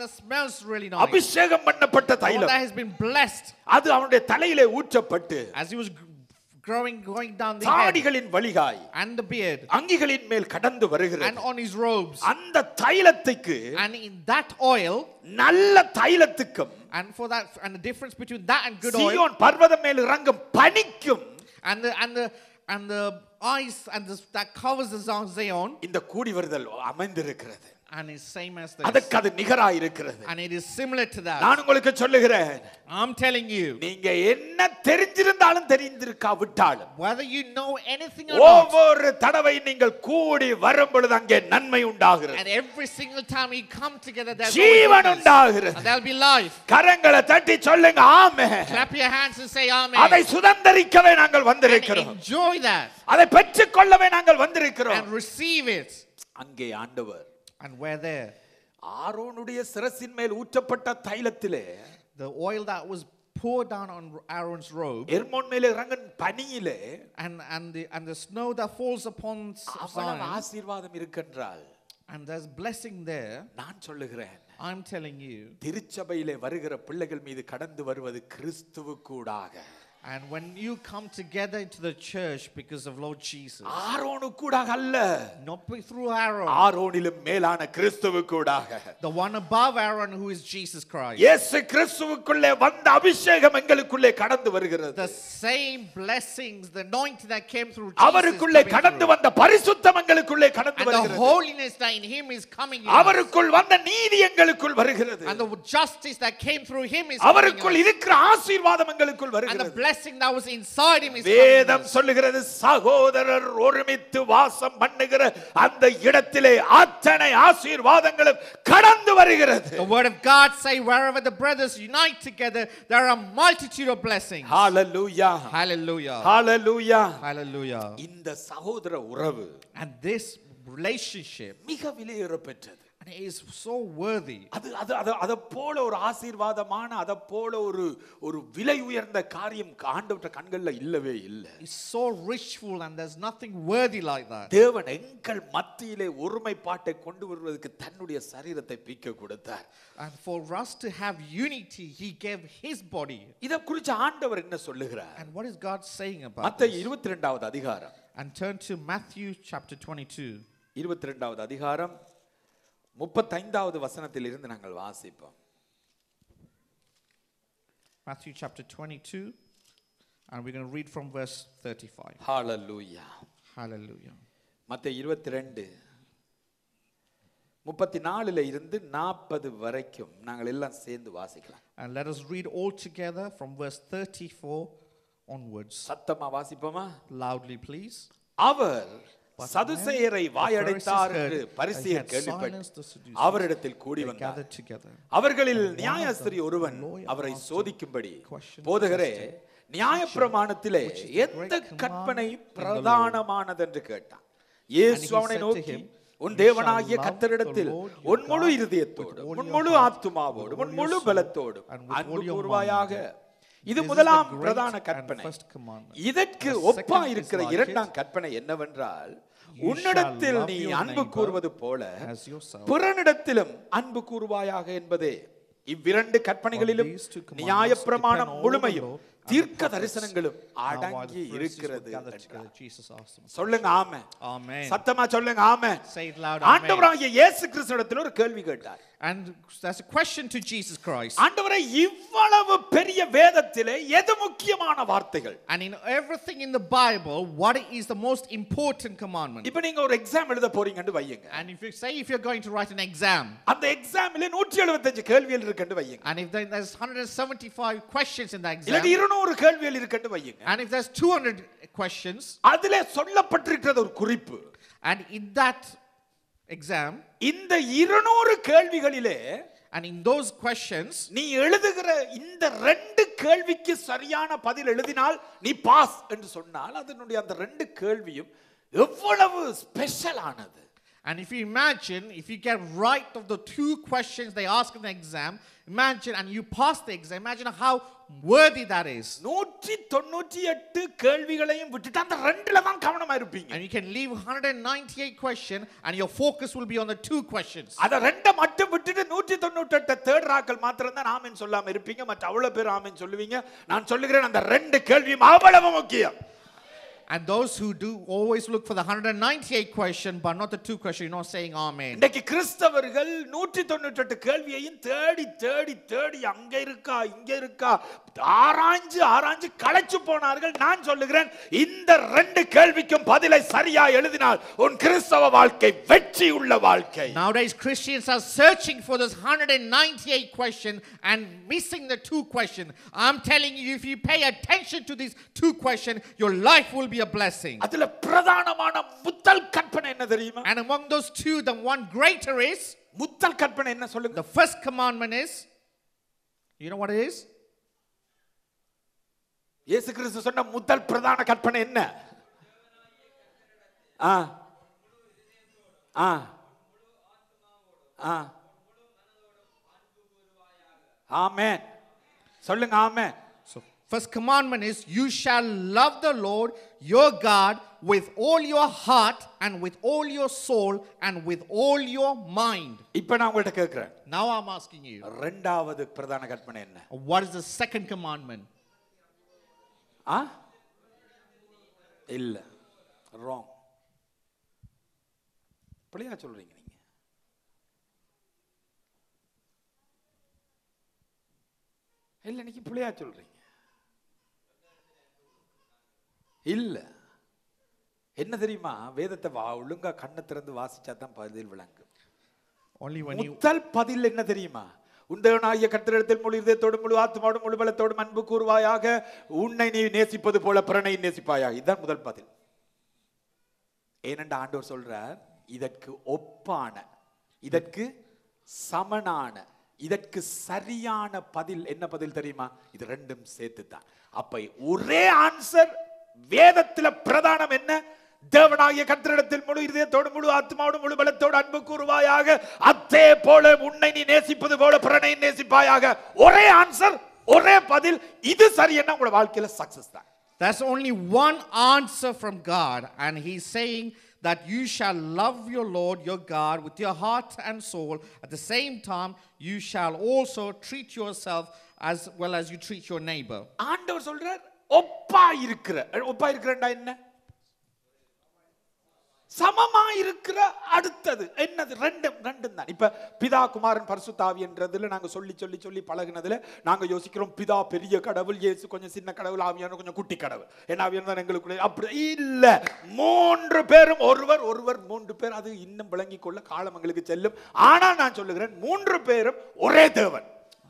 that smells really nice. அபிஷேகம் பண்ணப்பட்ட The one தைலம் that has been blessed அது அவனுடைய தலையிலே ஊற்றப்பட்டு as he was g- growing, going down the head தாடிகளின் வழிகாய் and the beard அங்கிகளின் மேல் கடந்து and வருகிறது on his robes. அந்த தைலத்துக்கு And in that oil, நல்ல தைலத்துக்கும் and for that, and the difference between that and good oil, சீயோன் பர்வதம் மேல் இறங்கும் பனிக்கும் and the and the and the ice and the, that covers the Zion- Zion, இந்த கூடி வருதல் அமைந்திருக்கிறது and is same as this, அதற்கு அது நிகராய் இருக்கிறது and it is similar to that. நான் உங்களுக்கு சொல்லுகிறேன் I'm telling you, நீங்க என்ன தெரிஞ்சிருந்தாலும் தெரிந்திருக்காவிட்டாலும் whether you know anything or not, ஒவ்வொரு தடவை நீங்கள் கூடி வரும் பொழுது அங்கே நன்மை உண்டாகிறது and every single time we come together, there's Jeevan always goodness, உண்டாகிறது and there'll be life. கரங்களை தட்டி சொல்லுங்க ஆமே Clap your hands and say அதை Amen. சுதந்தரிக்கவே நாங்கள் And வந்திருக்கிறோம் enjoy that அதை பெற்றுக்கொள்ளவே நாங்கள் வந்திருக்கிறோம் and receive it. அங்கே ஆண்டவர் And we're there. ஆரோனுடைய சிரசின் மேல் ஊற்றப்பட்ட தைலத்திலே The oil that was poured down on Aaron's robe Hermon மேலே இறங்கும் பனியிலே and, and, the, and the snow that falls upon S- அவ்வளவு Zion, ஆசீர்வாதம் இருக்கின்றால் and there's blessing there. நான் சொல்லுகிறேன் I'm telling you. திருச்சபையிலே வருகிற பிள்ளைகள் மீது கடந்து வருவது கிறிஸ்துவுக்கூடாக And when you come together into the church because of Lord Jesus, ஆரோனுக்கூடாக அல்ல not be through Aaron, ஆரோனிலும் மேலான கிறிஸ்துவுக்கூடாக the one above Aaron who is Jesus Christ, இயேசு கிறிஸ்துவுக்குள்ளே வந்த அபிஷேகம் எங்களுக்குள்ளே கடந்து வருகிறது the same blessings, the anointing that came through Jesus, அவருக்குள்ளே coming கடந்து through, வந்த பரிசுத்தம் எங்களுக்குள்ளே கடந்து and the வருகிறது holiness that in Him is coming in, us, அவருக்குள் வந்த நீதி எங்களுக்குள் வருகிறது and the justice that came through Him is coming அவருக்குள் in, us, இருக்கிற ஆசீர்வாதம் எங்களுக்குள் and the வருகிறது blessing that was inside Him is coming in வேதம் us. சொல்லுகிறது சகோதரர் ஒருமித்து வாசம் பண்ணுகிற அந்த இடத்திலே அத்தனை ஆசீர்வாதங்களும் கடந்து வருகிறது The word of God say, wherever the brothers unite together, there are a multitude of blessings. Hallelujah Hallelujah. Hallelujah Hallelujah. இந்த சகோதர உறவு And this relationship, மிக விலையுற பெற்றது and it is so worthy. அது அது அது அதை போல ஒரு ஆசீர்வாதமான அதை போல ஒரு ஒரு விலை உயர்ந்த காரியம் ஆண்டவற்ற கண்கள்ல இல்லவே இல்லை It's so richful, and there's nothing worthy like that. தேவன் எங்கள் மத்தியிலே ஒருமைப்பாட்டை கொண்டு வருவதற்கு தன்னுடைய சரீரத்தை பிக்க கொடுத்தார் And for us to have unity, He gave His body. இதை குறித்து ஆண்டவர் என்ன சொல்லுகிறார் And what is God saying about மத்த this? இருபத்தி ரெண்டாவது அதிகாரம் And turn to Matthew chapter 22. இருபத்தி ரெண்டாவது அதிகாரம் முப்பத்தைந்தாவது வசனத்தில் இருந்து நாங்கள் வாசிப்போம் Matthew chapter 22. And we're going to read from verse 35. Hallelujah Hallelujah. மத்த இருபத்தி ரெண்டு முப்பத்தி நாலுல இருந்து நாற்பது வரைக்கும் நாங்கள் எல்லாம் சேர்ந்து வாசிக்கலாம் And let us read all together from verse 34 onwards. சத்தமா வாசிப்போமா Loudly, please. அவர் சதுசேயரை வாயடைத்தார் The என்று Pharisees heard that he பரிசேயர் had கேள்விப்பட்டு silenced the Sadducees. அவரிடத்தில் கூடி They வந்தார் gathered together. அவர்களில் And one of நியாயாஸ்திரி them, ஒருவன் a lawyer, அவரை asked him சோதிக்கும்படி question to போதகரே test him, நியாயப்பிரமாணத்திலே which is the எந்த great கற்பனை commandment in the law? பிரதானமானதென்று கேட்டான் இயேசு he அவனை said to நோக்கி him, உன் "You தேவனாகிய shall love கத்தரிடத்தில் the Lord your உன் முழு God இருதயத்தோடும் with all உன் your முழு heart, ஆத்துமாவோடும் with உன் all முழு your soul, பலத்தோடும் and with அன்பு all your கூர்வாயாக mind. இது This is முதலாம் the great பிரதான and கற்பனை first commandment. இதற்கு The ஒப்பா second is இருக்கிற like இரண்டாம் it. கற்பனை என்னவென்றால் You உன்னிடத்தில் shall love நீ your அன்பு neighbor கூறுவது போல as yourself. பிறனிடத்திலும் அன்பு கூறுவாயாக என்பதே இவ்விரண்டு கற்பனைகளிலும் these two commandments நியாயப்பிரமாணம் depend all முழுமையும் the law and தீர்க்க prophets. தரிசனங்களும் Now, while the அடங்கி Pharisees were இருக்கிறது gathered என்றார். together, Jesus asked them, சொல்லுங்க ஆமே Amen. சத்தமா சொல்லுங்க ஆமே Say it loud, Amen. ஆண்டவராகிய இயேசு கிறிஸ்துவிடத்தில் ஒரு கேள்வி கேட்டார் And there's a question to Jesus Christ. ஆண்டவரை இவ்வளவு பெரிய வேதத்திலே எது முக்கியமான வார்த்தைகள் And in everything in the Bible, what is the most important commandment? இப்ப நீங்க ஒரு எக்ஸாம் எழுத போறீங்கன்னு வையுங்க And if you say if you're going to write an exam, அந்த எக்ஸாமிலே நூற்றி எழுபத்தஞ்சு கேள்விகள் இருக்குன்னு வையுங்க and if there- there's 175 questions in the இல்லாட்டி exam, இருநூறு கேள்விகள் இருக்குன்னு வையுங்க and if there's 200 questions, அதிலே சொல்லப்பட்டிருக்கிறது ஒரு குறிப்பு and in that exam, இந்த இருநூறு கேள்விகளிலே and in those questions, நீ எழுதுகிற இந்த ரெண்டு கேள்விக்கு சரியான பதில் எழுதினால் நீ பாஸ் என்று சொன்னால் அதனுடைய அந்த ரெண்டு கேள்வியும் எவ்வளவு ஸ்பெஷல் ஆனது And if you imagine, if you get right of the two questions they ask in the exam, imagine and you pass the exam, imagine how worthy that is. நூற்றி தொண்ணூற்றி எட்டு கேள்விகளையும் விட்டுட்டு அந்த ரெண்டுல தான் கவனமா இருப்பீங்க And you can leave 198 question and your focus will be on the two questions. அத ரெண்ட மட்டும் விட்டுட்டு நூற்றி தொண்ணூற்றி எட்டு தேர்ட் ராக்கள் மாத்திரம் தான் ஆமென் சொல்லாம இருப்பீங்க மற்ற அவ்வளவு பேர் ஆமென் சொல்லுவீங்க நான் சொல்லுகிறேன் அந்த ரெண்டு கேள்வியும் அவ்வளவு முக்கியம் And those who do always look for the 198 question but not the two question, you're not saying amen. இன்னைக்கு கிறிஸ்தவர்கள் நூற்றி தொண்ணூற்றி எட்டு கேள்வியையும் தேடி தேடி தேடி அங்க இருக்கா இங்க இருக்கா ஆராய்ஞ்சு ஆராய்ஞ்சு களைச்சு போனார்கள் நான் சொல்லுகிறேன் இந்த ரெண்டு கேள்விக்கும் பதிலை சரியா எழுதினால் உன் கிறிஸ்தவ வாழ்க்கை வெற்றி உள்ள வாழ்க்கை Nowadays, Christians are searching for this 198 question and missing the two question. I'm telling you, if you pay attention to these two question, your life will be a blessing. அதுல பிரதானமான முத்தல் கற்பனை என்ன தெரியுமா And among those two, the one greater is முத்தல் கற்பனை என்ன சொல்லுங்க the first commandment is, you know what it is? இயேசு கிறிஸ்து சொன்ன முதல் பிரதான கற்பனை என்ன ஆ ஆ ஆ ஆமென் சொல்லுங்க ஆமென் So, first commandment is, you shall love the Lord your God with all your heart and with all your soul and with all your mind. இப்ப நான் உங்கள்ட்ட கேட்கிறேன் Now I'm asking you, ரெண்டாவது பிரதான கற்பனை என்ன what is the second commandment? ஆ இல்ல wrong பிள்ளையா சொல்றீங்க நீங்க இல்ல நீங்க பிள்ளையா சொல்றீங்க இல்ல என்ன தெரியுமா வேதத்தை வா ஒழுங்கா கண்ணை திறந்து வாசிச்சா தான் பதில் விளங்கும் Only when you முதல் பதில் என்ன தெரியுமா உண்டவனாகிய கத்திரிடத்தில் முழு இதயத்தோடு முழு ஆத்மாவோடும் முழு பலத்தோடும் அன்பு கூறுவாயாக உன்னை நீ நேசிப்பது போல பிறனை நேசிப்பாயாக இதுதான் முதல் பதில் ஏனென்ற ஆண்டவர் சொல்றார் இதற்கு ஒப்பான இதற்கு சமனான இதற்கு சரியான பதில் என்ன பதில் தெரியுமா இது ரெண்டும் சேர்த்து தான் அப்ப ஒரே ஆன்சர் வேதத்துல பிரதானம் என்ன தேவனாகிய கர்த்தரிடத்தில் முழு இதயத்தோடு முழு ஆத்மாவோடு முழு பலத்தோடு அன்பு கூறுவாயாக அதே போல உன்னை நீ நேசிப்பது போல பிறனை நேசிப்பாயாக ஒரே ஆன்சர் ஒரே பதில் இது சரியன்னா உங்களோட வாழ்க்கையில சக்சஸ் தான் That's only one answer from God, and He's saying that you shall love your Lord your God with your heart and soul. At the same time, you shall also treat yourself as well as you treat your neighbor. ஆண்டவர் சொல்றார் ஒப்பா இருக்கிற ஒப்பா இருக்கிறண்டா என்ன சமமா இருக்கிற அடுத்தது என்னது ரெண்டும் ரெண்டும் தான் இப்ப பிதா குமாரன் பரிசுத்தாவி என்றதுல நாங்க சொல்லி சொல்லி சொல்லி பழகுனதுல நாங்க யோசிக்கிறோம் பிதா பெரிய கடவுள் இயேசு கொஞ்சம் சின்ன கடவுள் ஆவியான கொஞ்சம் குட்டி கடவுள் என்ன ஆவியான தான் எங்களுக்குள்ள அப்படி இல்ல மூன்று பேரும் ஒருவர் ஒருவர் மூன்று பேர் அது இன்னும் விளங்கிக் கொள்ள காலம் எங்களுக்கு செல்லும் ஆனா நான் சொல்லுகிறேன் மூன்று பேரும் ஒரே தேவன்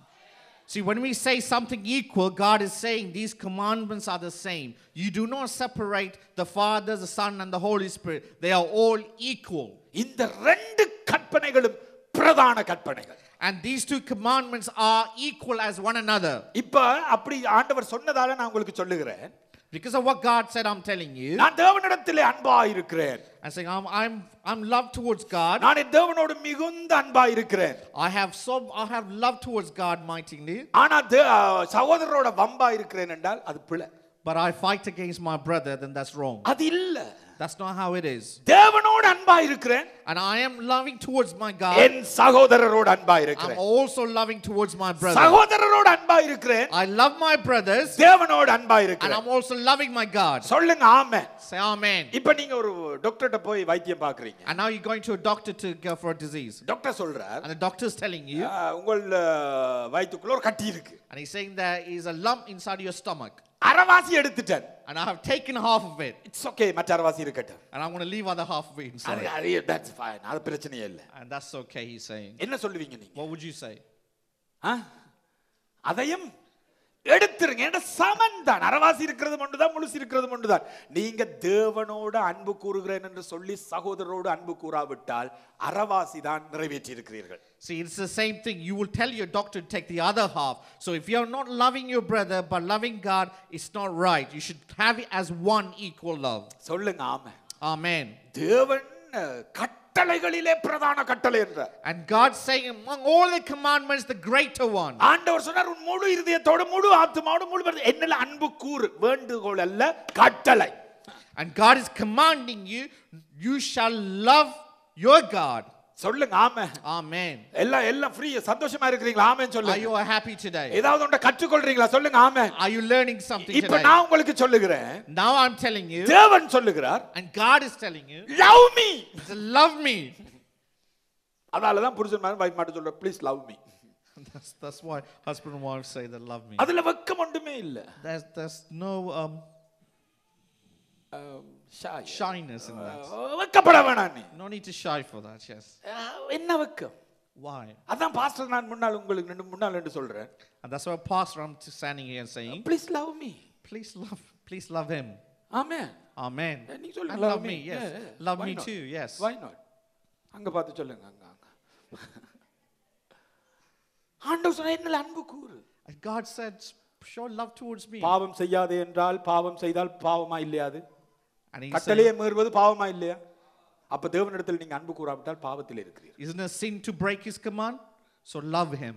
See, when we say something equal, God is saying these commandments are the same. You do not separate the Father, the Son, and the Holy Spirit. They are all equal. இந்த ரெண்டு கற்பனைகளும் பிரதான கற்பனைகள் And these two commandments are equal as one another. இப்ப அப்படி ஆண்டவர் சொன்னதால நான் உங்களுக்கு சொல்லுகிறேன் Because of what God said, I'm telling you. நான் தேவனிடத்திலே அன்பா இருக்கிறேன் and saying, I'm, I'm, I'm love towards God. நான் என் தேவனோடு மிகுந்த அன்பா இருக்கிறேன் I have so I have love towards God mightily, ஆனா தே- சகோதரரோட வம்பா இருக்கிறேன் என்றால் அது பிழை but I fight against my brother, then that's wrong. அது இல்ல That's not how it is. தேவனோடு அன்பா இருக்கிறேன் And I am loving towards my God. என் சகோதரரோடு அன்பா I'm இருக்கிறேன் also loving towards my brother. சகோதரரோடு அன்பா இருக்கிறேன் I love my brothers, தேவனோடு அன்பா and இருக்கிறேன் I'm also loving my God. சொல்லுங்க ஆமே Say amen. இப்ப நீங்க ஒரு டாக்டர்கிட்ட போய் வைத்தியம் பாக்குறீங்க And now you're going to a doctor to go for a disease. Doctor சொல்றார் And the doctor's telling you, "ஆ, உங்கள் அஹ், வயித்துக்குள்ள ஒரு கட்டி இருக்கு and he's saying there is a lump inside your stomach. அரைவாசி எடுத்துட்டேன் And I have taken half of it. It's okay மற்ற அரைவாசி இருக்கட்டும் And I'm going to leave other half of it inside. அது அது that's fine அது பிரச்சனையே இல்லை And that's okay, he's saying. என்ன சொல்லுவீங்க நீங்க What would you say? ஆ? அதையும் எடுத்துருங்க ஏன்னா சமன் தான் அறவாசி இருக்கிறது ஒன்றுதான் முழுசு இருக்கிறது ஒன்றுதான் நீங்க தேவனோட அன்பு கூறுகிறேன் என்று சொல்லி சகோதரரோடு அன்பு கூறாவிட்டால் அறவாசி தான் நிறைவேற்றி இருக்கிறீர்கள் See, it's the same thing. You will tell your doctor to take the other half. So if you're not loving your brother but loving God, it's not right. You should have it as one equal love. சொல்லுங்க ஆமா Amen. தேவன் அஹ், கட்ட கட்டளைகளிலே பிரதான கட்டளை என்றார் And God saying, among all the commandments, the greater one. ஆண்டவர் சொன்னார் உன் முழு இருதயத்தோடு முழு ஆத்துமாவோடு முழு பலத்தோடு என்னில் அன்பு கூறு வேண்டுகோள் அல்ல கட்டளை And God is commanding you, you shall love your God. சொல்லுங்க ஆமே Amen. எல்லாம் எல்லாம் ஃப்ரீ சந்தோஷமா இருக்கிறீங்களா ஆமென் Are சொல்லுங்க you happy today? ஏதாவது ஒன்றை கற்றுக்கொள்றீங்களா சொல்லுங்க ஆமென் Are you learning something இப்ப today? நான் உங்களுக்கு சொல்லுகிறேன் Now I'm telling you, தேவன் சொல்லுகிறார் and God is telling you, love me to love me. அதனால தான் புருஷன் மாதிரி வைஃப் மட்டும் சொல்ற please love me That's, that's why husband and wife say they love me. அதுல வெக்கம் ஒன்றுமே இல்ல There's, there's no um, ah, shy. shyness in that. அஹ், வெக்கப்பட வேணாம் நீ No need to shy for that, yes. அஹ், என்ன வெக்கம் Why? அதான் பாஸ்டர் நான் முன்னால் உங்களுக்கு நின்னு முன்னால் என்று சொல்றேன் And that's why Pastor I'm standing here and saying, please love me please love, please love him. Amen Amen. நீ சொல்லுங்க And love me, yes. Yeah, yeah. Love Why me not? too, yes. Why not? அங்க பார்த்து சொல்லுங்க அங்க அங்க ஆண்டவர் சொன்ன என்னல அன்பு கூறு And God said, show love towards me. பாவம் செய்யாதே என்றால் பாவம் செய்தால் பாவமா இல்லையா அது And he said, கட்டளையை மீறுவது பாவமா இல்லையா அப்ப தேவனிடத்தில் நீங்க அன்பு கூறாவிட்டால் பாவத்தில் இருக்கிறீர்கள் isn't it a sin to break his command? So love him.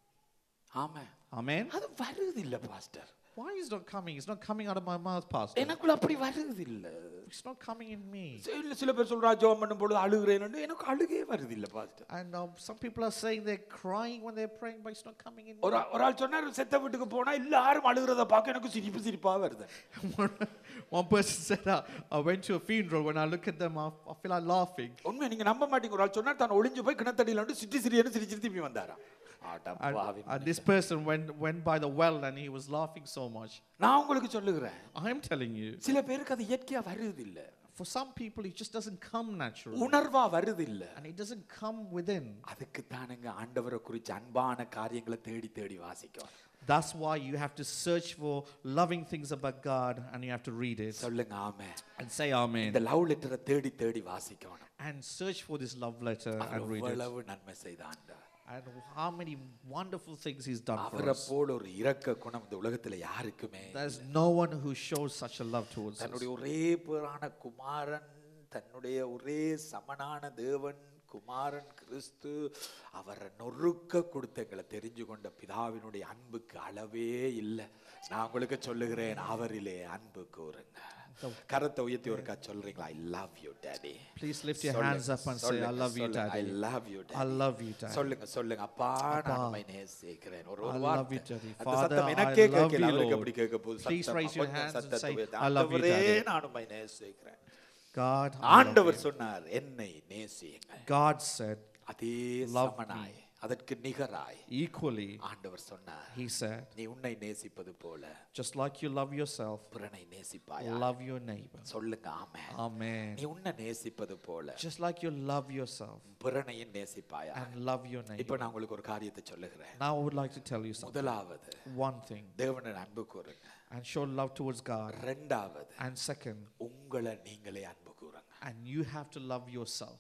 ஆமா Amen. அது வருது இல்ல pastor Why is it not coming? It's not coming out of my mouth, Pastor. எனக்குள்ள அப்படி வருது இல்ல It's not coming in me. சில- சில பேர் சொல்றா ஜெபம் பண்ணும் பொழுது அழுகிறேன் எனக்கு அழுகே வருது இல்ல pastor And um, some people are saying they're crying when they're praying, but it's not coming in. ஒரு ஆ- ஒரு ஆள் சொன்னார் செத்த வீட்டுக்கு போனா எல்லாரும் அழுகிறத பார்க்க எனக்கு சிரிப்பு சிரிப்பா வருது one, one person said, uh, I went to a funeral. When I look at them, I, I feel like laughing. உண்மை நீங்க நம்ப மாட்டீங்க ஒரு ஆள் சொன்னார் தான் ஒளிஞ்சு போய் கிணத்தடியில வந்து சிட்டி சிரியன்னு சிரிச்சு திரும்பி வந்தாராம் And, அடப்பாவி and this person went, went by the well and he was laughing so much. நான் உங்களுக்கு சொல்லுகிறேன் I'm telling you, சில பேருக்கு அது இயற்கையா வருது இல்ல for some people, it just doesn't come naturally. உணர்வா வருது இல்ல And it doesn't come within. அதுக்கு தானுங்க ஆண்டவரை குறிச்சு அன்பான காரியங்களை தேடி தேடி வாசிக்கும் That's why you have to search for loving things about God and you have to read it சொல்லுங்க ஆமே and say Amen. இந்த லவ் லெட்டரை தேடி தேடி வாசிக்கணும் And search for this love letter our and read it. எவ்வளவு நன்மை செய்த ஆண்டவர் And how many wonderful things He's done for அவரை us. போல ஒரு இரக்க குணம் இந்த உலகத்துல யாருக்குமே There's no one who shows such a love towards us. தன்னுடைய ஒரே பேரான குமாரன் தன்னுடைய ஒரே சமனான தேவன் குமாரன் கிறிஸ்து அவரை நொறுக்க கொடுத்தங்களை தெரிஞ்சு கொண்ட பிதாவினுடைய அன்புக்கு அளவே இல்லை நான் உங்களுக்கு சொல்லுகிறேன் அவரிலே அன்பு கூறுங்க கரத்தை உயர்த்தி ஒருக்கா சொல்றீங்களா I love you daddy Please lift your hands up and say, I love you, I Daddy. Love you I love you, Daddy. சொல்லுங்க சொல்லுங்க அப்பா நான் உம்மை நேசிக்கிறேன் ஒரு ஒரு I love வார்த்தை you, Daddy. அந்த Father, சத்தம் I எனக்கே love கேட்கல you, அவருக்கு Lord. அப்படி கேட்க போகுது Please சத்தமா. raise your கொஞ்சம் hands and சத்தத்தை say, உயர்த்தி, I love you, ஆண்டவரே, Daddy. நான் உம்மை நேசிக்கிறேன் God, I love ஆண்டவர் you. சொன்னார் என்னை நேசியுங்கள் God said, அதே Love சமனாய் அதற்கு நிகராய் equally, ஆண்டவர் சொன்னார் He said, நீ உன்னை நேசிப்பது போல just like you love yourself, பிறனை நேசிப்பாயா love your neighbor. சொல்லுங்க ஆமே Amen. நீ உன்னை நேசிப்பது போல Just like you love yourself பிறனையும் நேசிப்பாயா and love your இப்ப neighbor. நான் உங்களுக்கு ஒரு காரியத்தை சொல்லுகிறேன் Now I would like to tell you something. முதலாவது One thing, தேவனை அன்பு கூறுங்க and show love towards God. ரெண்டாவது And second, உங்களை நீங்களே அன்பு கூறுங்க and you have to love yourself.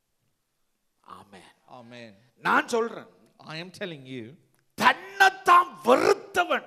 Amen Amen. நான் சொல்றேன் I am telling you, தன்னைத்தான் வெறுத்தவன்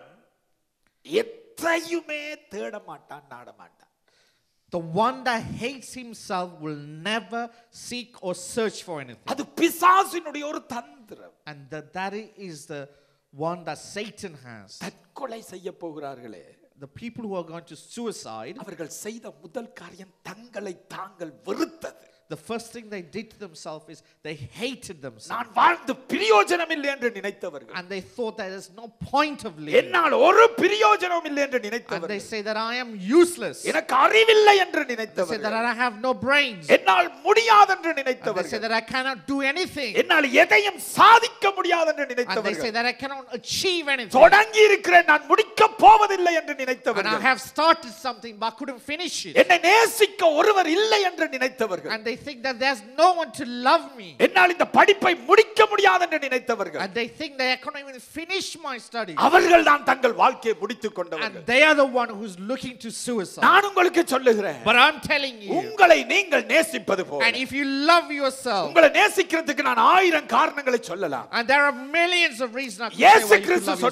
எத்தையுமே தேட மாட்டான் நாட மாட்டான் the one that hates himself will never seek or search for anything. அது பிசாசினுடைய ஒரு தந்திரம் And that, that is the one that Satan has. தற்கொலை செய்ய போகிறார்களே The people who are going to suicide, அவர்கள் செய்த முதல் காரியம் தங்களை தாங்கள் வெறுத்தது the first thing they did to themselves is they hated themselves. நான் வாழ்ந்து பிரயோஜனம் இல்லை என்று நினைத்தவர்கள் And they thought that there's no point of living. என்னால் ஒரு பிரயோஜனம் இல்லை என்று And they நினைத்தவர்கள் say that I am useless. They எனக்கு அறிவில்லை என்று say that நினைத்தவர்கள் I have no brains. என்னால் முடியாது என்று And they say நினைத்தவர்கள் that I cannot do anything. என்னால் எதையும் சாதிக்க முடியாது என்று And they say நினைத்தவர்கள் that I cannot achieve anything. தொடங்கி இருக்கிறேன் நான் முடிக்க போவதில்லை என்று And I நினைத்தவர்கள் have started something but I couldn't finish it. என்னை நேசிக்க ஒருவர் இல்லை என்று நினைத்தவர்கள் And they think that there's no one to love me. என்னால் இந்த படிப்பை முடிக்க முடியாது என்று நினைத்தவர்கள் And they think that I cannot even finish my studies. அவர்கள் தான் தங்கள் வாழ்க்கையை முடித்துக் And கொண்டவர்கள் they are the one who's looking to suicide. நான் உங்களுக்கு சொல்லுகிறேன் But I'm telling you, உங்களை நீங்கள் நேசிப்பது போல and if you love yourself, உங்களை நேசிக்கிறதுக்கு நான் ஆயிரம் காரணங்களை சொல்லலாம் and there are millions of reasons I could say இயேசு why you could Kristu love சொன்னார் yourself.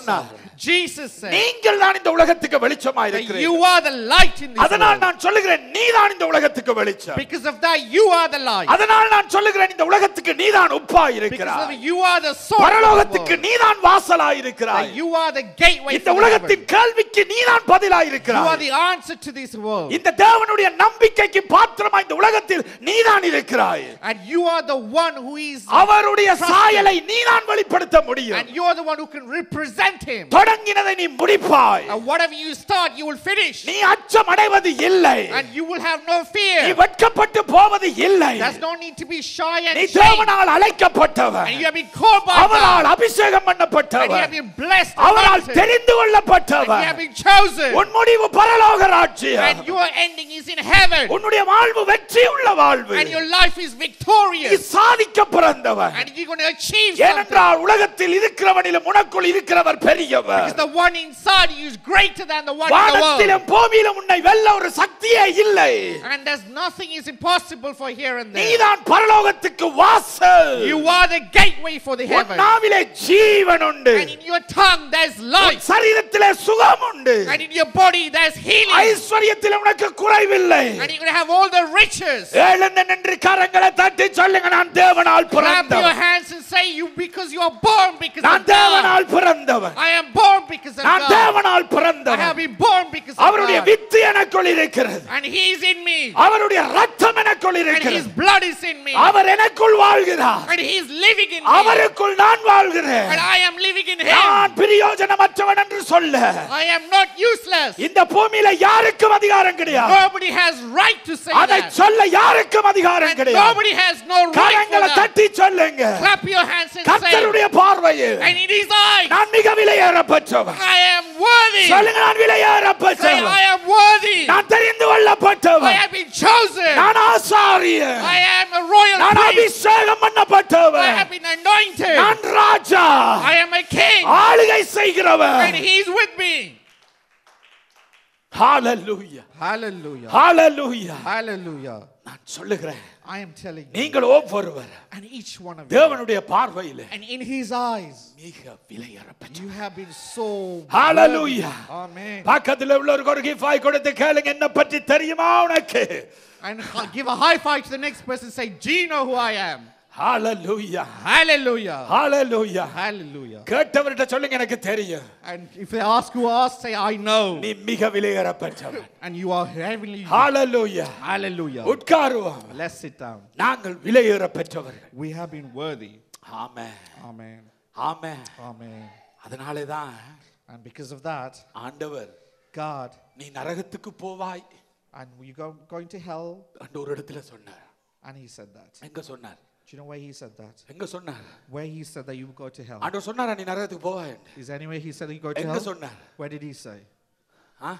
Jesus said நீங்கள் தான் இந்த உலகத்துக்கு வெளிச்சமா that இருக்கிறீர்கள் you are the light in this அதனால் world. நான் சொல்லுகிறேன் நீதான் இந்த உலகத்துக்கு வெளிச்சம் Because of that, you are the light. அதனால் நான் சொல்லுகிறேன் இந்த உலகத்துக்கு நீதான் உப்பா Because of இருக்கிறாய் it, you are the source. of the பரலோகத்துக்கு world. நீதான் வாசலாய் இருக்கிறாய் That you are the gateway இந்த for உலகத்தின் heaven. கேள்விக்கு நீதான் பதிலாய் You are இருக்கிறாய் the answer to this world. இந்த தேவனுடைய நம்பிக்கைக்கு பாத்திரமா இந்த உலகத்தில் நீதான் இருக்கிறாய் And you are the one who is, அவருடைய சாயலை நீதான் வெளிப்படுத்த முடியும் and you are the one who can represent him. தொடங்கினதை நீ முடிப்பாய் And whatever you start, you will finish. நீ அச்சம் அடைவது இல்லை And you will have no நீ fear. வெட்கப்பட்டு போவது இல்லை There's no need to be shy and நீ shame. தேவனால் அழைக்கப்பட்டவன் And you have been called by அவரால் God. அபிஷேகம் And you பண்ணப்பட்டவன் have been blessed. அவரால் anointed, தெரிந்து And you கொள்ளப்பட்டவன் have been chosen. உன் முடிவு பரலோக ராஜ்யம் And your ending is in heaven. உன்னுடைய வாழ்வு வெற்றி உள்ள வாழ்வு And your life is நீ victorious. சாதிக்க பிறந்தவன் And you're going to achieve something. ஏனென்றால் உலகத்தில் இருக்கிறவனிலும் உனக்குள் இருக்கிறவர் பெரியவர் Because the one inside you is greater than the one in the world. வானத்திலும் பூமியிலும் உன்னை வெல்ல ஒரு சக்தியே இல்லை And there's nothing is impossible for here and there. நீதான் பரலோகத்துக்கு வாசல் You are the gateway for the உன் heaven. நாவிலே ஜீவன் உண்டு And in your tongue there's உன் life. சரீரத்திலே சுகம் உண்டு And in your body there's healing. ஐஸ்வர்யத்தில் உனக்கு குறைவில்லை And you're going to have all the riches. எழுந்து நின்று கரங்களை தட்டி சொல்லுங்க நான் தேவனால் Clap your பிறந்தவன் hands and say you because you are born because நான் of God. தேவனால் பிறந்தவன் I am born because of நான் God. தேவனால் I have பிறந்தவன் been born because of அவருடைய God. வித்து எனக்குள் இருக்கிறது And He is in me. அவருடைய ரத்தம் எனக்குள் And His இருக்கிறது blood is in me. அவர் எனக்குள் வாழ்கிறார் And He is living in me. அவருக்குள் நான் வாழ்கிறேன் And I am living in Him. நான் பிரயோஜனமற்றவன் என்று சொல்ல I am not useless. இந்த பூமியில யாருக்கும் அதிகாரம் கிடையாது Nobody has right to say அதை that. சொல்ல யாருக்கும் அதிகாரம் And கிடையாது nobody has no right for கரங்களை that. தட்டி சொல்லுங்க Clap your hands and say, கர்த்தருடைய பார்வையில் and it is I. நான் மிக விலையேறப்பட்டவன் I am worthy. சொல்லுங்க நான் Say, விலையேறப்பட்டவன் I am worthy. நான் தெரிந்து I கொள்ளப்பட்டவன் have been chosen. நான் ஆசாரியன் I am a royal நான் priest. அபிஷேகம் I பண்ணப்பட்டவன் have been anointed. நான் ராஜா I am a king. ஆளுகை செய்கிறவன் And He's with me. Hallelujah Hallelujah. Hallelujah Hallelujah. நான் சொல்லுகிறேன் I am telling you. நீங்கள் ஒவ்வொருவர் And each one of you. தேவனுடைய பார்வையில் And in His eyes, மிக விலையேறப்பட்ட you have been so. Hallelujah. Amen. பக்கத்துல உள்ளவருக்கு ஒரு கிஃபாய் கொடுத்து கேளுங்க என்ன பற்றி தெரியுமா உனக்கு And give a high five to the next person. Say, Do you know who I am? Hallelujah Hallelujah. Hallelujah Hallelujah. கேட்டவர்கிட்ட சொல்லுங்க எனக்கு தெரியும் And if they ask who asked, say, I know. நீ மிக விலையேறப்பட்டவன் And you are heavenly. Hallelujah Hallelujah. உட்காருவோம் Let's sit down. நாங்கள் விலையேறப்பட்டவர்கள் We have been worthy. Amen Amen. Amen Amen. அதனாலே தான் And because of that, ஆண்டவர் God, நீ நரகத்துக்கு போவாய் and you go going to hell, என்று ஒரு இடத்துல சொன்னார் and He said that. எங்க சொன்னார் Do you know where He said that? எங்க சொன்னார் Where He said that you would go to hell. ஆண்டவர் சொன்னாரா நீ நரகத்துக்கு போவாய் Is there anywhere He said that you go to எங்க hell? சொன்னார் Where did He say? ஆ?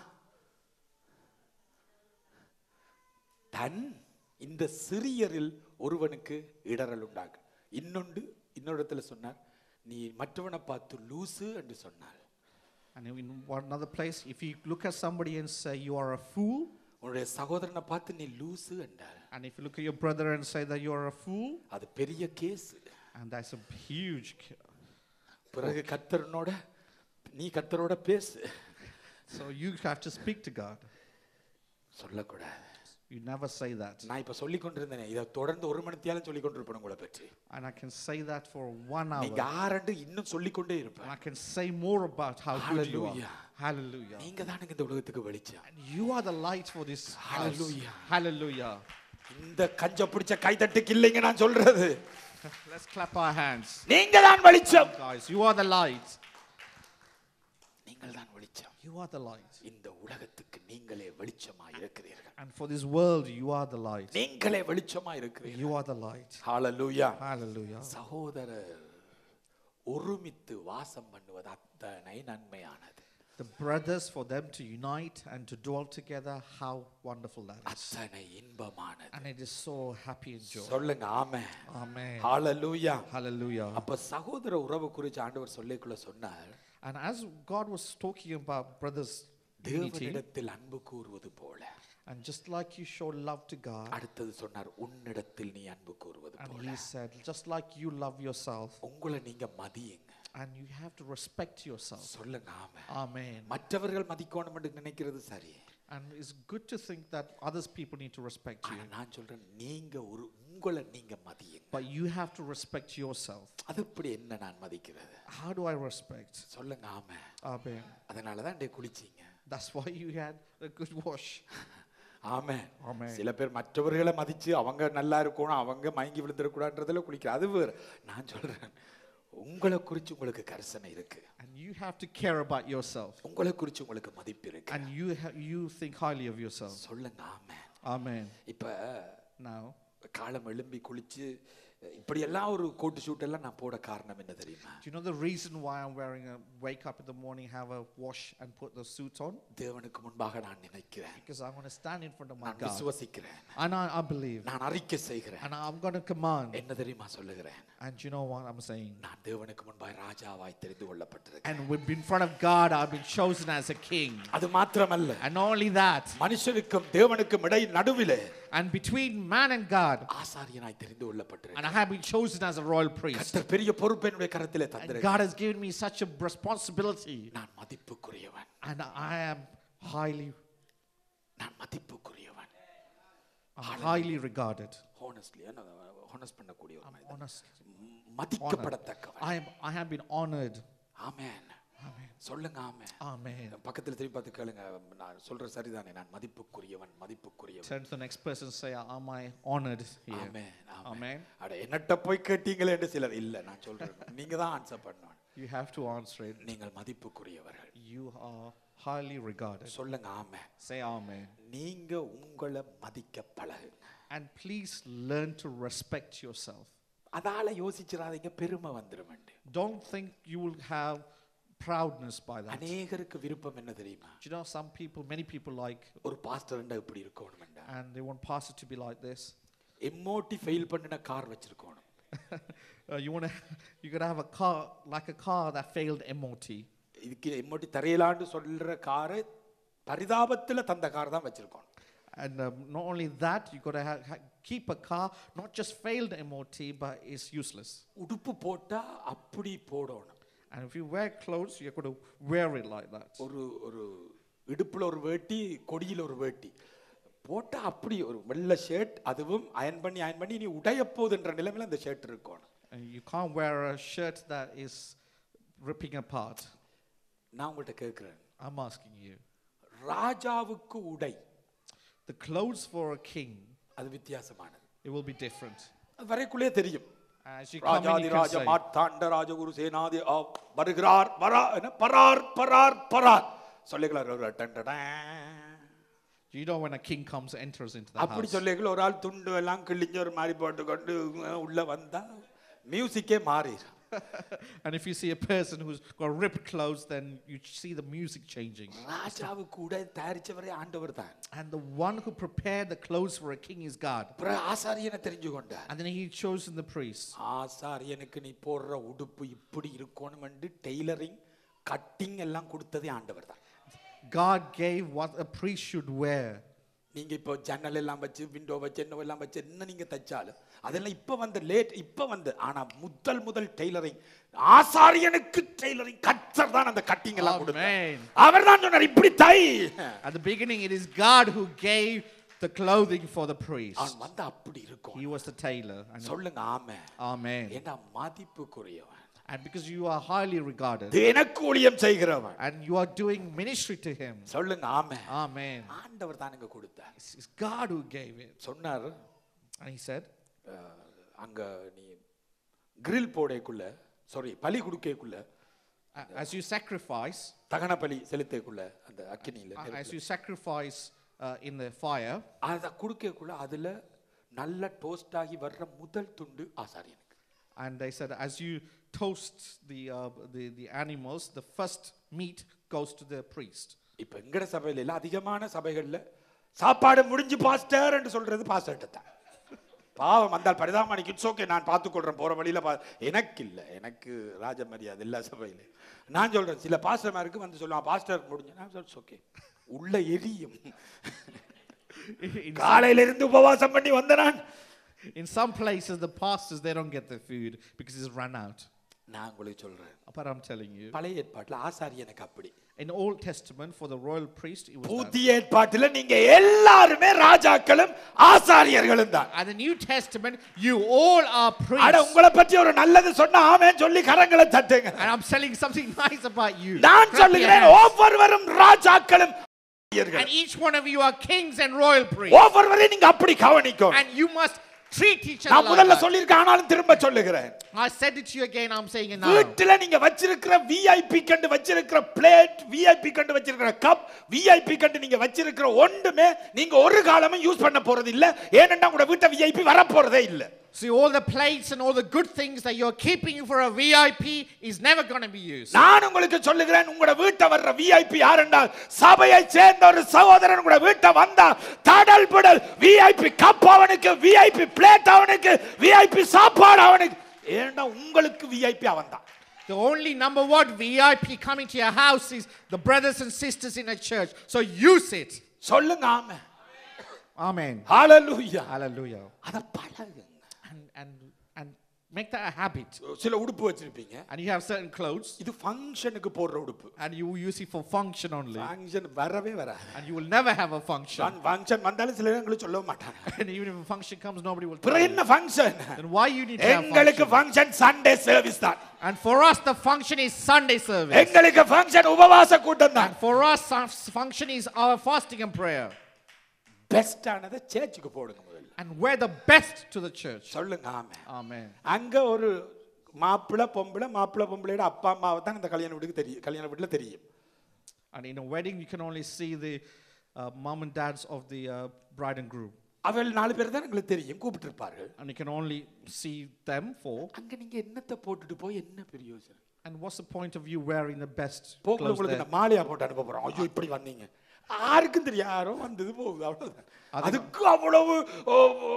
தன் இந்த சிறியரில் ஒருவனுக்கு இடரல் உண்டாகு இன்னொன்று இன்னொரு இடத்துல சொன்னார் நீ மற்றவனை பார்த்து லூசு என்று சொன்னார் And in one another place, if you look at somebody and say you are a fool, உன்னுடைய சகோதரனை பார்த்து நீ லூசு என்றார் and if you look at your brother and say that you are a fool, அது பெரிய case and that's a huge. ki- பிறகு கர்த்தரனோட நீ கர்த்தரோட பேசு So you have to speak to God. சொல்லக்கூடாது You never say that. நான் இப்ப சொல்லி கொண்டிருந்தேனே இதை தொடர்ந்து ஒரு மணித்தியாலும் சொல்லி கொண்டிருப்பேன் உங்களை பற்றி And I can say that for one நீங்க hour. ஆரண்டு இன்னும் சொல்லிக் கொண்டே And இருப்பேன் I can say more about how good you are. Hallelujah. Hallelujah. நீங்க தானுங்க இந்த உலகத்துக்கு வெளிச்சம் And you are the light for this house. Hallelujah. Hallelujah. இந்த கஞ்ச பிடிச்ச கைதட்டுக்கு இல்லைங்க நான் சொல்றது Let's clap our hands. நீங்க தான் வெளிச்சம் Guys, you are the light. நீங்கள் தான் வெளிச்சம் You are the light. இந்த உலகத்துக்கு நீங்களே வெளிச்சமா இருக்கிறீர்கள் And for this world, you are the light. நீங்களே வெளிச்சமா இருக்கிறீர்கள் You are the light. Hallelujah Hallelujah. சகோதரர் ஒருமித்து வாசம் பண்ணுவது அத்தனை நன்மையானது The brothers, for them to unite and to dwell together, how wonderful that is. அத்தனை இன்பமானது And it is so happy and joy. சொல்லுங்க ஆமே Amen. ஹalleluya Hallelujah. அப்ப சகோதர உறவு குறித்து ஆண்டவர் சொல்லிக்குள்ள சொன்னார் And as God was talking about brothers' unity, தேவனிடத்தில் அன்பு கூறுவது போல and just like you show love to God, அடுத்தது சொன்னார் உன்னிடத்தில் நீ அன்பு கூறுவது and போல He said, just like you love yourself, உங்களை நீங்க மதியுங்க And you have to respect yourself. சொல்லுங்க ஆமே Amen. மற்றவர்கள் மதிக்கணும் என்று நினைக்கிறது சரி And it's good to think that others people need to respect you. ஆனா நான் சொல்றேன் நீங்க ஒரு உங்களை நீங்க மதியுங்க But you have to respect yourself. அது இப்படி என்ன நான் மதிக்கிறது How do I respect? சொல்லுங்க ஆமே Amen. அதனால தான் டே குளிச்சீங்க That's why you had a good wash. ஆமே Amen. சில பேர் மற்றவர்களை மதிச்சு அவங்க நல்லா இருக்கணும் அவங்க மயங்கி விழுந்துடக்கூடாதுன்றதுல குளிக்கிற அது வேறு நான் சொல்றேன் உங்களை குறித்து உங்களுக்கு கரிசனை இருக்கு And you have to care about yourself. உங்களை குறித்து உங்களுக்கு மதிப்பு இருக்கு And you, ha- you think highly of yourself. சொல்லுங்க ஆமே Amen. இப்ப Now, காலம் எழும்பி குளிச்சு இப்படி எல்லாம் ஒரு கோட்டு ஷூட் எல்லாம் நான் போட காரணம் என்ன தெரியுமா do you know the reason why I'm wearing a wake up in the morning, have a wash, and put the suit on? தேவனுக்கு முன்பாக நான் நினைக்கிறேன் Because I'm going to stand in front of my நான் God. விசுவசிக்கிறேன் And I, I believe. நான் அறிக்கை செய்கிறேன் And I'm going to command. என்ன தெரியுமா சொல்லுகிறேன் And you know what I'm saying? நான் தேவனுக்கு முன்பாக ராஜாவாய் தெரிந்து கொள்ளப்பட்டிருக்கேன் And with- in front of God, I've been chosen as a king. அது மாத்திரமல்ல And not only that, மனுஷனுக்கும் தேவனுக்கும் இடை நடுவிலே and between man and God, ஆசாரியனாய் தெரிந்து கொள்ளப்பட்டிருக்கேன் and I have been chosen as a royal priest. கர்த்தர் பெரிய பொறுப்பு என்னுடைய கரத்திலே And தந்திருக்கிறார் God has given me such a responsibility. நான் மதிப்புக்குரியவன் And I am highly, நான் மதிப்புக்குரியவன் I'm highly regarded. ஹோனஸ்ட்லி ஹோனஸ் பண்ணக்கூடிய ஒரு மனிதன் Honest. ம், மதிக்கப்படத்தக்கவன் I, am, I have been honored. Amen Amen. சொல்லுங்க ஆமென் Amen. பக்கத்துல திரும்பி பார்த்து கேளுங்க நான் சொல்ற சரிதானே நான் மதிப்புக்குரியவன் மதிப்புக்குரியவன் Turn to the next person and say, Am I honored here? Amen amen Amen. அட என்னட்ட போய் கேட்டீங்களே என்று சிலர் இல்ல நான் சொல்றேன் நீங்க தான் ஆன்சர் பண்ணணும் You have to answer it. நீங்கள் மதிப்புக்குரியவர்கள் You are highly regarded. சொல்லுங்க ஆமென் Say Amen. நீங்க உங்களை மதிக்க பழகுங்க And please learn to respect yourself. அதால யோசிச்சிடாதீங்க பெருமை வந்துடும் Don't think you will have proudness by that. அநேகருக்கு விருப்பம் என்ன தெரியுமா Do you know some people, many people like, ஒரு பாஸ்டர்ண்டா இப்படி இருக்கணும்டா and they want pastor to be like this. MOT fail பண்ணின கார் வச்சிருக்கணும் uh, you want to, you gotta have a car like a car that failed MOT. இதுக்கு MOT தரையிலான்னு சொல்ற காரை பரிதாபத்துல தந்த கார் தான் வச்சிருக்கணும் And um, not only that, you gotta ha- ha- keep a car not just failed MOT, but it's useless. உடுப்பு போட்டா அப்படி போடணும் And if you wear clothes, you're gonna wear it like that. ஒரு ஒரு இடுப்புல ஒரு வேட்டி கொடியில ஒரு வேட்டி போட்டா அப்படி ஒரு வெள்ளை ஷர்ட் அதுவும் அயன் பண்ணி அயன் பண்ணி நீ உடைய போகுதுன்ற நிலைமையில அந்த ஷர்ட் இருக்கணும் And you can't wear a shirt that is ripping apart. நான் உங்கள்கிட்ட கேட்கிறேன் I'm asking you. ராஜாவுக்கு உடை The clothes for a king, அது வித்தியாசமானது it will be different. அது வரைக்குள்ளே தெரியும் As you come in, ராஜாதி you can ராஜ say, மார்த்தாண்ட ராஜகுரு சேனாதி ஆ, வருகிறார் வரா என்ன பரார் பரார் பரார் சொல்லிக்கலாம் ஒரு டண்டடன். you know when a king comes, enters into the அப்படி house. சொல்லிக்கல ஒரு ஆள் துண்டு எல்லாம் கிழிஞ்ச ஒரு மாதிரி போட்டு கொண்டு அஹ், உள்ள வந்தா மியூசிக்கே மாறிடும் and if you see a person who's got ripped clothes, then you see the music changing. ராஜாவுக்கு உடை தயாரிச்சவரே ஆண்டவர் தான் And the one who prepared the clothes for a king is God. அப்புறம் ஆசாரியனை தெரிஞ்சு கொண்டார் And then he chosen the priest. ஆசாரியனுக்கு நீ போடுற உடுப்பு இப்படி இருக்கணும் டெய்லரிங் கட்டிங் எல்லாம் கொடுத்ததே ஆண்டவர் தான் God gave what a priest should wear. நீங்க இப்போ ஜன்னல் எல்லாம் வச்சு விண்டோ வச்சு என்ன எல்லாம் வச்சு என்ன நீங்க தைச்சாலும் அதெல்லாம் இப்ப வந்து லேட் இப்ப வந்து ஆனா முதல் முதல் டெய்லரிங் ஆசாரியனுக்கு டெய்லரிங் கத்தர் தான் அந்த கட்டிங் எல்லாம் கொடுத்தார் Amen. அவர் தான் சொன்னார் இப்படி தை At the beginning, it is God who gave the clothing for the priest. அவன் வந்து அப்படி இருக்கும் He was the tailor. And சொல்லுங்க ஆமே Amen. ஏன்னா மதிப்புக்குரியவன் And because you are highly regarded இது எனக்கு ஊழியம் செய்கிறவன் and you are doing ministry to him. சொல்லுங்க ஆமே Amen. ஆண்டவர் தானுங்க கொடுத்தார் It's it's God who gave it. சொன்னார் And he said, அஹ், அங்க நீ கிரில் போடைக்குள்ள சாரி பலி கொடுக்கக்குள்ள "A- as you sacrifice, தகன பலி செலுத்தக்குள்ள அந்த அக்கினியில uh, நெருப்புல. as you sacrifice uh, in the fire, அதை கொடுக்கக்குள்ள அதுல நல்ல டோஸ்ட் ஆகி வர்ற முதல் துண்டு ஆசாரியனுக்கு and they said, as you toast the, uh, the, the animals, the first meat goes to the priest. இப்ப எங்கட சபையில எல்லாம் அதிகமான சபைகள்ல சாப்பாடு முடிஞ்சு பாஸ்டர் என்று சொல்றது பாஸ்டர்ட்ட தான் பாவம் வந்தால் பரிதாமணிக்கு இட்ஸ் ஓகே நான் பார்த்துக்கொள்றேன் போற வழியில பா எனக்கு இல்ல எனக்கு ராஜ மரியாதை எல்லா சபையில நான் சொல்றேன் சில பாஸ்டர்மாருக்கு வந்து சொல்லுவான் பாஸ்டர் முடிஞ்சு நான் சொல்றேன் ஓகே உள்ள எரியும் in, காலையில இருந்து உபவாசம் பண்ணி வந்த நான் in some places, the pastors, they don't get the food because it's run out. நான் உங்களுக்கு சொல்றேன் But I'm telling you, பழைய ஏற்பாட்டுல ஆசாரியனுக்கு அப்படி in the Old Testament, for the royal priest, it was done. புதிய ஏற்பாட்டுல நீங்க எல்லாருமே ராஜாக்களும் ஆசாரியர்களும் தான் And the New Testament, you all are அட priests. உங்களை பற்றி ஒரு நல்லது சொன்னா ஆமென் சொல்லி கரங்களை தட்டுங்க And I'm telling something nice about you. நான் Clap your சொல்லுகிறேன் hands. ஒவ்வொருவரும் ராஜாக்களும் ஆசாரியர்கள். And each one of you are kings and royal priests. ஒவ்வொருவரையும் நீங்க அப்படி கவனிக்கும் And you must treat each நான் other like முதல்ல that. சொல்லியிருக்கேன் ஆனாலும் திரும்ப சொல்லுகிறேன் I said it to you again, I'm saying it now. வீட்டுல நீங்க வச்சிருக்கிற விஐபி கண்டு வச்சிருக்கிற பிளேட் விஐபி கண்டு வச்சிருக்கிற கப் விஐபி கண்டு நீங்க வச்சிருக்கிற ஒன்றுமே நீங்க ஒரு காலமும் யூஸ் பண்ண போறது இல்ல ஏனென்றா உங்க வீட்டை விஐபி வர போறதே இல்ல See, all the plates and all the good things that you're keeping for a VIP is never going to be used. நான் உங்களுக்கு சொல்லுகிறேன் உங்களோட வீட்டை வர்ற விஐபி யார் என்றால் சபையை சேர்ந்த ஒரு சகோதரன் உங்களோட வீட்டை வந்தா தடல் புடல் விஐபி கப் அவனுக்கு விஐபி பிளேட் அவனுக்கு விஐபி சாப்பாடு அவனுக்கு ஏன்டா உங்களுக்கு விஐபி அவன் தான் The only number one VIP coming to your house is the brothers and sisters in a church. So use it. சொல்லுங்க ஆமே Amen. ஹalleluya Hallelujah. அத பழகுங்க And, and, and make that a habit. சில உடுப்பு வச்சிருப்பீங்க And you have certain clothes இது ஃபங்க்ஷனுக்கு போடுற உடுப்பு and you will use it for function only. Function வரவே வராது And you will never have a function. Function வந்தாலும் சில நேரங்களுக்கு சொல்ல மாட்டாங்க And even if a function comes, nobody will tell பிறகு you. என்ன function Then why you need to have எங்களுக்கு function? ஃபங்க்ஷன் சண்டே சர்வீஸ் தான் And for us, the function is Sunday service. எங்களுக்கு ஃபங்க்ஷன் உபவாச கூட்டம் தான் And for us, our function is our fasting and prayer. பெஸ்டானதை சேர்ச்சுக்கு போடுங்க முதல்ல And we're the best to the church. சொல்லுங்க ஆமே Amen. அங்க ஒரு மாப்பிள்ளை பொம்பளை மாப்பிள்ளை பொம்பளையோட அப்பா அம்மாவை தான் இந்த கல்யாண வீட்டுக்கு தெரியும் கல்யாண வீட்டுல தெரியும் And in a wedding, you can only see the uh, mom and dads of the uh, bride and groom. அவள் நாலு பேர் தான் எங்களுக்கு தெரியும் கூப்பிட்டு இருப்பார்கள் And you can only see them four. அங்க நீங்க என்னத்தை போட்டுட்டு போய் என்ன பிரயோஜனம் And what's the point of you wearing the best போக்குல clothes உங்களுக்கு there? இந்த மாலையா போட்டு அனுப்ப போறோம் ஐயோ இப்படி வந்தீங்க யாருக்கும் தெரியும் யாரோ வந்தது போகுது அவ்வளவுதான் அதுக்கு அவ்வளவு ஓ, ஓ,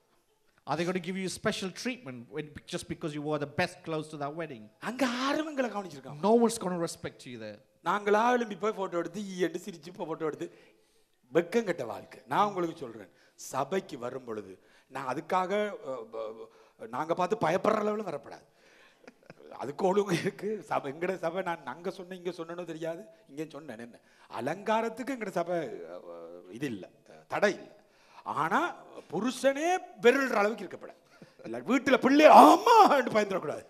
Are they going to give you special treatment when, just because you wore the best clothes to that wedding? அங்க யாரும் எங்களை கவனிச்சிருக்காங்க No one's going to respect you there. நாங்களா எழும்பி போய் போட்டோ எடுத்து ஈ என்று சிரிச்சு போட்டோ எடுத்து வெக்கங்கட்ட வாழ்க்கை நான் உங்களுக்கு சொல்றேன் சபைக்கு வரும் பொழுது நான் அதுக்காக அஹ், அஹ், நாங்க பார்த்து பயப்படுற அளவில் வரப்படாது அதுக்கு ஒழுங்கு இருக்கு சபை எங்கட சபை நான் அங்க சொன்னேன் இங்க சொன்னேன்னு தெரியாது இங்கே சொன்னேன் என்ன அலங்காரத்துக்கு எங்கட சபை அஹ், இது இல்லை தடை இல்லை ஆனா புருஷனே பெருள்ற அளவுக்கு இருக்கப்படாது இல்லை வீட்டுல பிள்ளை ஆமா பயந்துடக்கூடாது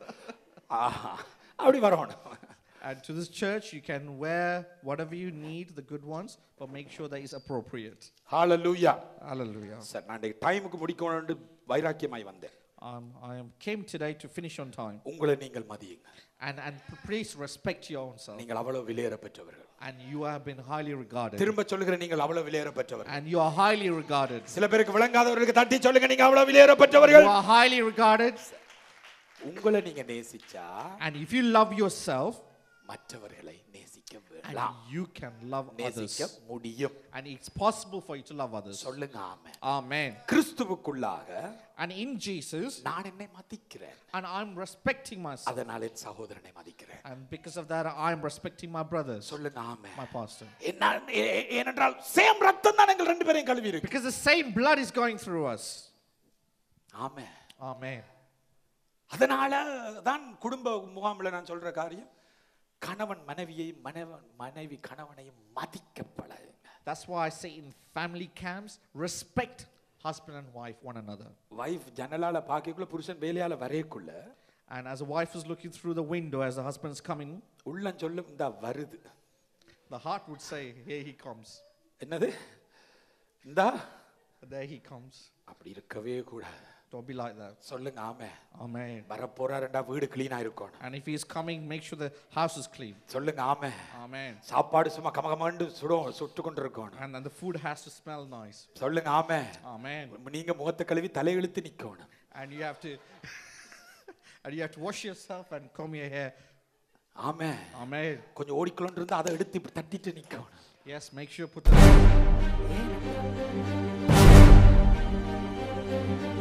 ஆஹா அப்படி வரணும் And to this church, you can wear whatever you need, the good ones, but make sure that it's appropriate. ஹalleluya Hallelujah. சார் நான் டைமுக்கு முடிக்கணும்னு வைராக்கியமாய் வந்தேன் Um, I am, came today to finish on time. உங்களை நீங்கள் மதியுங்க And, and please respect your own self. நீங்கள் அவ்வளவு விலையேற பெற்றவர்கள் And you have been highly regarded. திரும்ப சொல்லுகிற நீங்கள் அவ்வளவு விலையேற பெற்றவர்கள் And you are highly regarded. சில பேருக்கு விளங்காதவர்களுக்கு தட்டி சொல்லுங்க நீங்க அவ்வளவு விலையேற You பெற்றவர்கள் are highly regarded. உங்களை நீங்க நேசிச்சா And if you love yourself, மற்றவர்களை நேசிக்க and வேண்டாம் you can love நேசிக்க others. முடியும் And it's possible for you to love others. சொல்லுங்க ஆமே Amen. கிறிஸ்துவுக்குள்ளாக And in Jesus, நான் என்னை மதிக்கிறேன் and I'm respecting myself. அதனால் என் சகோதரனை மதிக்கிறேன் And because of that, I'm respecting my brothers, சொல்லுங்க ஆமே my pastor. என்ன- ஏ- ஏ- ஏனென்றால் சேம் ரத்தம் தான் எங்கள் ரெண்டு பேரையும் கழுவி இருக்கு Because the same blood is going through us. ஆமே Amen. அதனால தான் குடும்ப முகாமில் நான் சொல்ற காரியம் கணவன் மனைவியையும் மனைவன் மனைவி கணவனையும் மதிக்க பழகுங்க That's why I say in family camps, respect husband and wife one another. Wife ஜன்னலால பார்க்கக்குள்ள புருஷன் வேலையால வரையக்குள்ள And as a wife is looking through the window as the husband's coming, உள்ளம் சொல்லும் இந்த வருது the heart would say, Here he comes. என்னது இந்தா There he comes. அப்படி இருக்கவே கூடாது Don't be like that. சொல்லுங்க ஆமே Amen. வரப்போறாருண்டா வீடு கிளீனா இருக்கணும் And if he is coming, make sure the house is clean. சொல்லுங்க ஆமே Amen. சாப்பாடு சும்மா கமகமாண்டு சுடும் சுட்டு கொண்டு இருக்கணும் And, and the food has to smell nice. சொல்லுங்க ஆமே Amen. நீங்க முகத்தை கழுவி தலையெழுத்து நிக்கணும் And you have to and you have to wash yourself and comb your hair. ஆமே Amen. கொஞ்சம் ஓடிக்கொண்டு இருந்தா அதை எடுத்து இப்படி தட்டிட்டு நிக்கணும் Yes, make sure you put the